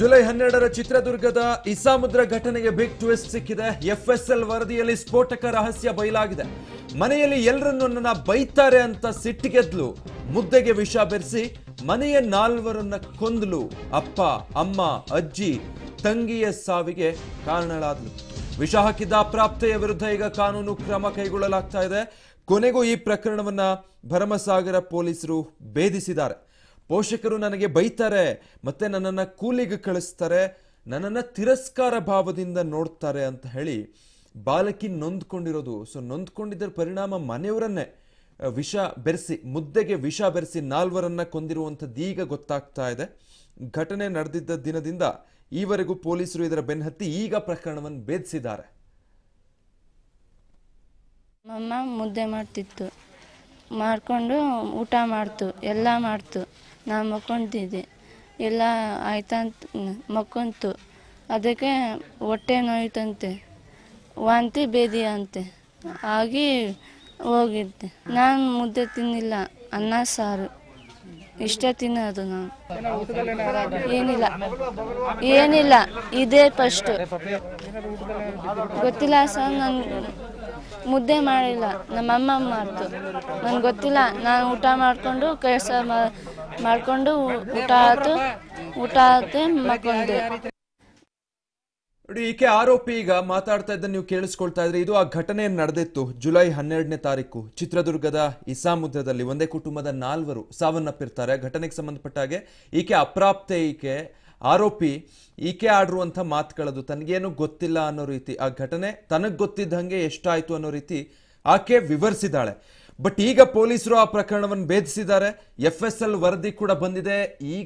July ಹನ್ನೆರಡರ ಚಿತ್ರದುರ್ಗದ ಇಸಾಮುದ್ರ ಘಟನೆಗೆ ಬಿಗ್ ಟ್ವಿಸ್ಟ್ ಸಿಕ್ಕಿದೆ ಎಫ್ಎಸ್ಎಲ್ ವರದಿಯಲ್ಲಿ ಸ್ಫೋಟಕ ರಹಸ್ಯ ಬಯಲಾಗಿದೆ ಮನೆಯಲ್ಲಿ ಎಲ್ಲರನ್ನು ನನ್ನ ಬೈತಾರೆ ಅಂತ ಸಿಟ್ಟಿಗೆದ್ಲು ಮುದ್ದೆಗೆ ವಿಷ ಬೆರೆಸಿ ಮನೆಯ ನಾಲ್ವರನ್ನ ಕೊಂದಲು ಅಪ್ಪ ಅಮ್ಮ ಅಜ್ಜಿ ತಂಗಿಯ ಸಾವಿಗೆ ಕಾರಣಳಾದ್ಲು ವಿಷ ಹಾಕಿದ್ದ ಅಪ್ರಾಪ್ತೆಯ ವಿರುದ್ಧ ಈಗ ಕಾನೂನು ಕ್ರಮ ಕೈಗೊಳ್ಳಲಾಗ್ತಾ ಇದೆ ಕೊನೆಗೂ ಈ ಪ್ರಕರಣವನ್ನ ಭರಮಸಾಗರ ಪೊಲೀಸರು ಭೇದಿಸಿದ್ದಾರೆ ಪೋಷಕರು ನನಗೆ ಬೈತಾರೆ ಮತ್ತೆ ನನ್ನನ್ನು ಕೂಲಿಗೆ ಕಳಿಸ್ತಾರೆ ನನ್ನನ್ನು ತಿರಸ್ಕಾರ ಭಾವದಿಂದ ನೋಡ್ತಾರೆ ಅಂತ ಹೇಳಿ ಬಾಲಕಿ ನೊಂದ್ಕೊಂಡಿರೋದು ಸೊ ನೊಂದ್ಕೊಂಡಿದ್ದರ ಪರಿಣಾಮ ಮನೆಯವರನ್ನೇ ಆ, ವಿಷ ಬೆರೆಸಿ ಮುದ್ದೆಗೆ ವಿಷ ಬೆರೆಸಿ ನಾಲ್ವರನ್ನ ಕೊಂದಿರುವಂಥದ್ದು ಈಗ ಗೊತ್ತಾಗ್ತಾ ಇದೆ ಘಟನೆ ನಡೆದಿದ್ದ ದಿನದಿಂದ ಈವರೆಗೂ ಪೊಲೀಸರು ಇದರ ಬೆನ್ನತ್ತಿ ಈಗ ಪ್ರಕರಣವನ್ನು ಭೇದಿಸಿದ್ದಾರೆ ಮಮ್ಮ ಮುದ್ದೆ ಮಾಡ್ತಿತ್ತು ಮಾಡಿಕೊಂಡು ಊಟ ಮಾಡ್ತು ಎಲ್ಲ ಮಾಡ್ತು ನಾನು ಮಕ್ಕೊಂತಿದ್ದೆ ಎಲ್ಲ ಆಯ್ತಂತ ಮಕ್ಕೊಂತು ಅದಕ್ಕೆ ಹೊಟ್ಟೆ ನೋಯ್ತಂತೆ ವಾಂತಿ ಬೇದಿ ಅಂತೆ ಆಗಿ ಹೋಗಿದ್ದೆ ನಾನು ಮುದ್ದೆ ತಿನ್ನಿಲ್ಲ ಅನ್ನ ಸಾರು ಇಷ್ಟೇ ತಿನ್ನೋದು ನಾನು ಏನಿಲ್ಲ ಏನಿಲ್ಲ ಇದೇ ಫಸ್ಟ್ ಗೊತ್ತಿಲ್ಲ ಸರ್ ನಾನು ಮುದ್ದೆ ಮಾಡಿಲ್ಲ ನಮ್ಮಮ್ಮ ಮಾಡ್ತು ನನ್ಗೆ ಗೊತ್ತಿಲ್ಲ ನಾನು ಊಟ ಮಾಡಿಕೊಂಡು ಕೆಲಸ ಮಾಡಿಕೊಂಡು ಊಟ ಆಯ್ತು ಊಟ ಆಯ್ತು ಮಕ್ಕೊಂಡೆ ನೋಡಿ ಈಕೆ ಆರೋಪಿ ಈಗ ಮಾತಾಡ್ತಾ ಇದ್ದ ನೀವು ಕೇಳಿಸ್ಕೊಳ್ತಾ ಇದ್ರೆ ಇದು ಆ ಘಟನೆ ನಡೆದಿತ್ತು ಜುಲೈ ಹನ್ನೆರಡನೇ ತಾರೀಕು ಚಿತ್ರದುರ್ಗದ ಇಸಾಮುದ್ರದಲ್ಲಿ ಒಂದೇ ಕುಟುಂಬದ ನಾಲ್ವರು ಸಾವನ್ನಪ್ಪಿರ್ತಾರೆ ಘಟನೆಗೆ ಸಂಬಂಧಪಟ್ಟ ಹಾಗೆ ಈಕೆ ಅಪ್ರಾಪ್ತೆ ಈಕೆ ಆರೋಪಿ ಈಕೆ ಆಡಿರುವಂಥ ಮಾತುಗಳದು ತನಗೇನು ಗೊತ್ತಿಲ್ಲ ಅನ್ನೋ ರೀತಿ ಆ ಘಟನೆ ತನಗೆ ಗೊತ್ತಿದ್ದಂಗೆ ಎಷ್ಟಾಯ್ತು ಅನ್ನೋ ರೀತಿ ಆಕೆ ವಿವರಿಸಿದಾಳೆ ಬಟ್ ಈಗ ಪೊಲೀಸರು ಆ ಪ್ರಕರಣವನ್ನು ಭೇದಿಸಿದ್ದಾರೆ ಎಫ್ ಎಸ್ ಎಲ್ ವರದಿ ಕೂಡ ಬಂದಿದೆ ಈಗ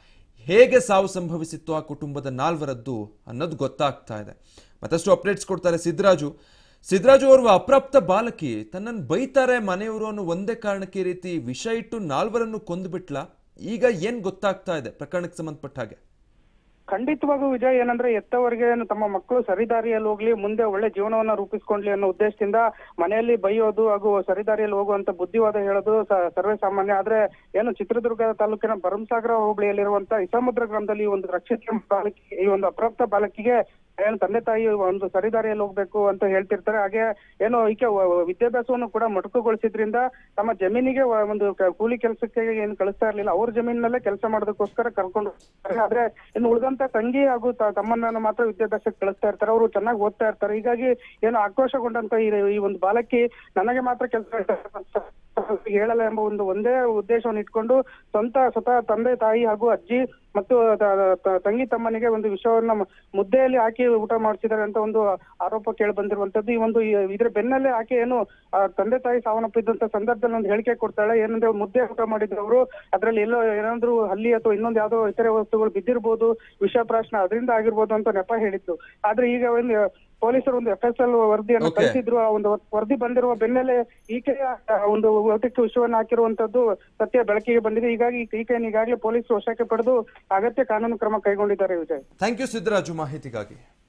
ಹೇಗೆ ಸಾವು ಸಂಭವಿಸಿತ್ತು ಆ ಕುಟುಂಬದ ನಾಲ್ವರದ್ದು ಅನ್ನೋದು ಗೊತ್ತಾಗ್ತಾ ಇದೆ ಮತ್ತಷ್ಟು ಅಪ್ಡೇಟ್ಸ್ ಕೊಡ್ತಾರೆ ಸಿದ್ದರಾಜು ಸಿದ್ದರಾಜು ಓರ್ವ ಅಪ್ರಾಪ್ತ ಬಾಲಕಿ ತನ್ನನ್ನು ಬೈತಾರೆ ಮನೆಯವರು ಅನ್ನೋ ಒಂದೇ ಕಾರಣಕ್ಕೆ ಈ ರೀತಿ ವಿಷ ಇಟ್ಟು ನಾಲ್ವರನ್ನು ಕೊಂದ್ಬಿಟ್ಲ ಈಗ ಏನ್ ಗೊತ್ತಾಗ್ತಾ ಇದೆ ಪ್ರಕರಣಕ್ಕೆ ಸಂಬಂಧಪಟ್ಟ ಹಾಗೆ ಖಂಡಿತವಾಗೂ ವಿಜಯ್ ಏನಂದ್ರೆ ಎತ್ತವರಿಗೆ ಏನು ತಮ್ಮ ಮಕ್ಕಳು ಸರಿದಾರಿಯಲ್ಲಿ ಹೋಗ್ಲಿ ಮುಂದೆ ಒಳ್ಳೆ ಜೀವನವನ್ನ ರೂಪಿಸ್ಕೊಂಡ್ಲಿ ಅನ್ನೋ ಉದ್ದೇಶದಿಂದ ಮನೆಯಲ್ಲಿ ಬೈಯೋದು ಹಾಗೂ ಸರಿದಾರಿಯಲ್ಲಿ ಹೋಗುವಂತ ಬುದ್ಧಿವಾದ ಹೇಳೋದು ಸ- ಸರ್ವೇ ಸಾಮಾನ್ಯ ಆದ್ರೆ ಏನು ಚಿತ್ರದುರ್ಗ ತಾಲೂಕಿನ ಭರಮಸಾಗರ ಹೋಬಳಿಯಲ್ಲಿರುವಂತ ಇಸಾಮುದ್ರ ಗ್ರಾಮದಲ್ಲಿ ಈ ಒಂದು ರಕ್ಷಿತ ಬಾಲಕಿ ಈ ಒಂದು ಅಪ್ರಾಪ್ತ ಬಾಲಕಿಗೆ ಏನು ತಂದೆ ತಾಯಿ ಒಂದು ಸರಿದಾರಿಯಲ್ಲಿ ಹೋಗ್ಬೇಕು ಅಂತ ಹೇಳ್ತಿರ್ತಾರೆ ಹಾಗೆ ಏನು ಈಕೆ ವ- ವ- ವಿದ್ಯಾಭ್ಯಾಸವನ್ನು ಕೂಡ ಮೊಟಕುಗೊಳಿಸಿದ್ರಿಂದ ತಮ್ಮ ಜಮೀನಿಗೆ ವ- ಒಂದು ಕ- ಕೂಲಿ ಕೆಲಸಕ್ಕೆ ಏನು ಕಳಿಸ್ತಾ ಇರ್ಲಿಲ್ಲ ಅವ್ರ ಜಮೀನಲ್ಲೇ ಕೆಲಸ ಮಾಡೋದಕ್ಕೋಸ್ಕರ ಕರ್ಕೊಂಡು ಹೋಗ್ತಾರೆ. ಆದ್ರೆ ಇನ್ನು ಉಳಿದಂತ ತಂಗಿ ಹಾಗೂ ತ- ತಮ್ಮನ್ನ ಮಾತ್ರ ವಿದ್ಯಾಭ್ಯಾಸಕ್ಕೆ ಕಳಿಸ್ತಾ ಇರ್ತಾರೆ ಅವರು ಚೆನ್ನಾಗಿ ಓದ್ತಾ ಇರ್ತಾರೆ ಹೀಗಾಗಿ ಏನು ಆಕ್ರೋಶಗೊಂಡಂತ ಈ ಈ ಒಂದು ಬಾಲಕಿ ನನಗೆ ಮಾತ್ರ ಕೆಲಸ ಹೇಳಲ್ಲ ಎಂಬ ಒಂದು ಒಂದೇ ಉದ್ದೇಶವನ್ನು ಇಟ್ಕೊಂಡು ಸ್ವಂತ ಸ್ವತಃ ತಂದೆ ತಾಯಿ ಹಾಗೂ ಅಜ್ಜಿ ಮತ್ತು ತ- ತ- ತಂಗಿ ತಮ್ಮನಿಗೆ ಒಂದು ವಿಷಯವನ್ನ ಮ- ಮುದ್ದೆಯಲ್ಲಿ ಹಾಕಿ ಊಟ ಮಾಡಿಸಿದ್ದಾರೆ ಅಂತ ಒಂದು ಆರೋಪ ಕೇಳಿ ಬಂದಿರುವಂತದ್ದು ಈ ಒಂದು ಈ- ಇದ್ರ ಬೆನ್ನಲ್ಲೇ ಆಕೆ ಏನು ಆ ತಂದೆ ತಾಯಿ ಸಾವನ್ನಪ್ಪಿದ್ದಂತ ಸಂದರ್ಭದಲ್ಲಿ ಒಂದು ಹೇಳಿಕೆ ಕೊಡ್ತಾಳೆ ಏನಂದ್ರೆ ಮುದ್ದೆ ಊಟ ಮಾಡಿದವರು ಅದ್ರಲ್ಲಿ ಎಲ್ಲೋ ಏನಾದ್ರು ಹಲ್ಲಿ ಅಥವಾ ಇನ್ನೊಂದು ಯಾವ್ದೋ ಇತರೆ ವಸ್ತುಗಳು ಬಿದ್ದಿರ್ಬೋದು ವಿಷಪ್ರಾಶನ ಅದರಿಂದ ಆಗಿರ್ಬೋದು ಅಂತ ನೆಪ ಹೇಳಿದ್ದು ಆದ್ರೆ ಈಗ ಒಂದು ಪೊಲೀಸರು ಒಂದು ಎಫ್ ಎಸ್ ಎಲ್ ವರದಿಯನ್ನು Okay. ಕಳಿಸಿದ್ರು ಆ ಒಂದು ವರದಿ ಬಂದಿರುವ ಬೆನ್ನಲ್ಲೇ ಈಕೆಯ ಆ ಒಂದು ವೃತ್ತಕ್ಕೆ ವಿಷಯವನ್ನು ಹಾಕಿರುವಂತದ್ದು ಸತ್ಯ ಬೆಳಕಿಗೆ ಬಂದಿದೆ ಹೀಗಾಗಿ ಈಕೆಯನ್ನು ಈಗಾಗಲೇ ಪೊಲೀಸರು ವಶಕ್ಕೆ ಪಡೆದು ಅಗತ್ಯ ಕಾನೂನು ಕ್ರಮ ಕೈಗೊಂಡಿದ್ದಾರೆ ವಿಜಯ್ ಥ್ಯಾಂಕ್ ಯು ಸಿದ್ದರಾಜು ಮಾಹಿತಿಗಾಗಿ